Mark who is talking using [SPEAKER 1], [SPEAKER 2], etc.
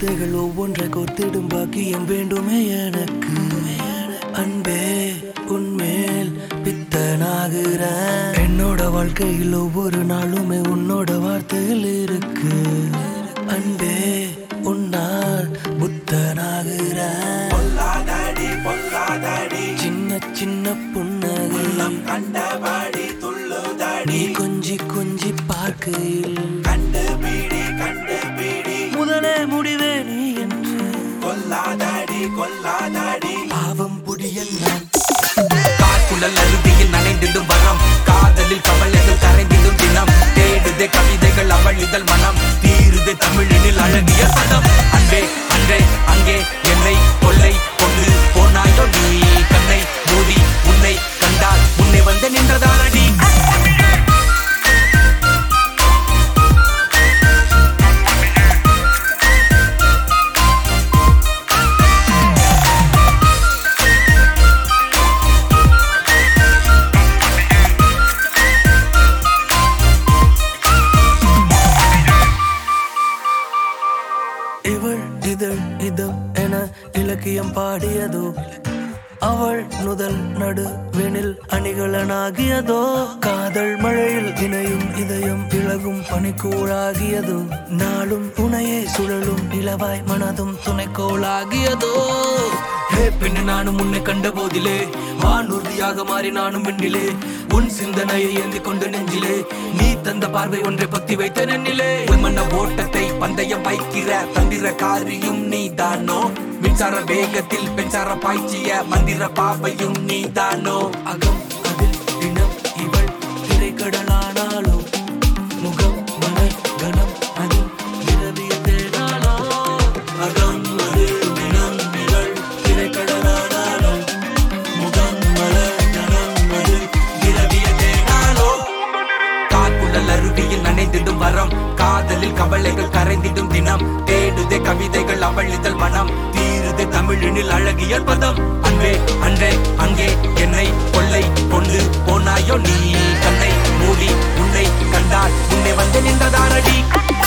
[SPEAKER 1] கவிதைகள் ஒவ்வொன்றை கோத்திடும் பாக்கியம் வேண்டுமே எனக்கு அன்பே உன்மேல் பித்தனாகிற என்னோட வாழ்க்கையில் ஒவ்வொரு நாளுமே உன்னோட வார்த்தையில் இருக்கு அன்பே உன்னால் புத்தனாகிற
[SPEAKER 2] பொல்லாதடி பொல்லாதடி
[SPEAKER 1] சின்ன சின்ன புன்னகை
[SPEAKER 2] கண்டபடி துள்ளுதடி
[SPEAKER 1] நீ கொஞ்சி கொஞ்சி பார்க்கையில்
[SPEAKER 2] கண்டுபிடி கண்டுபிடி
[SPEAKER 1] முதலே முடிவே நீ என்று
[SPEAKER 2] கொல்லாதடி கொல்லாதடி
[SPEAKER 1] பாவம் புடியல் நான்
[SPEAKER 3] காற்குழல் அருவியில் நனைந்திடும் வரம் காதலில் கவலைகள் கரைந்திடும் தினம் தேடுதே கவிதைகள் அவளிதழ் மனம் தீருதே தமிழினில் அழகிய பதம் அன்பே அன்றே அங்கே என்னை கொள்ளை கொண்டு போனாயோ நீ கண்ணை மூடி உன்னை கண்டால் உன்னை வந்து நின்றதானடி
[SPEAKER 1] இவள் இதழ் இதம் என இலக்கியம் பாடியதோ அவள் நுதல் நடுவெனில் அணிகலனாகியதோ காதல் மழையில் இணையும் இதயம் இழகும் பனிக்கூழாகியதோ நாளும் துணையே சுழலும் இளவாய் மனதும் துணைக்கோளாகியதோ ஹே பெண்ணு நானும் உன்னை கண்ட போதிலே வானூர்தியாக மாறி நானும் வெண்ணிலே உன் சிந்தனையை ஏந்தி கொண்டு நெஞ்சிலே நீ தந்த பார்வை ஒன்றை பத்தி வைத்த நெண்ணிலே மன்ன ஓட்டத்தை பந்தயம் வைக்கிற தந்திர காரியும் நீதானோ மின்சார வேகத்தில் பெண்சார பாய்ச்சிய மந்திர பாவையும் நீதானோ அகம் அதில் தினம் இவள் திரைக்கடலானாலோ முகம் மலர் கணம் அதில் நிரவிய தேனாலோ அகம் அதில் தினம் இவள் திரைக்கடலானாலோ முகம் மலர் கணம் அதில் நிரவிய தேனாலோ
[SPEAKER 3] காற்குழல் அருவியில் நனைந்திடும் வரம் காதலில் கவலைகள் கரைந்திடும் தினம் தேடுதே கவிதைகள் அவளிதழ் மனம் தீருதே தமிழினில் அழகிய பதம் அன்பே அன்றே அங்கே என்னை கொள்ளை கொண்டு போனாயோ நீ கண்ணை மூடி உன்னை கண்டால் உன்னை வந்து நின்றதானடி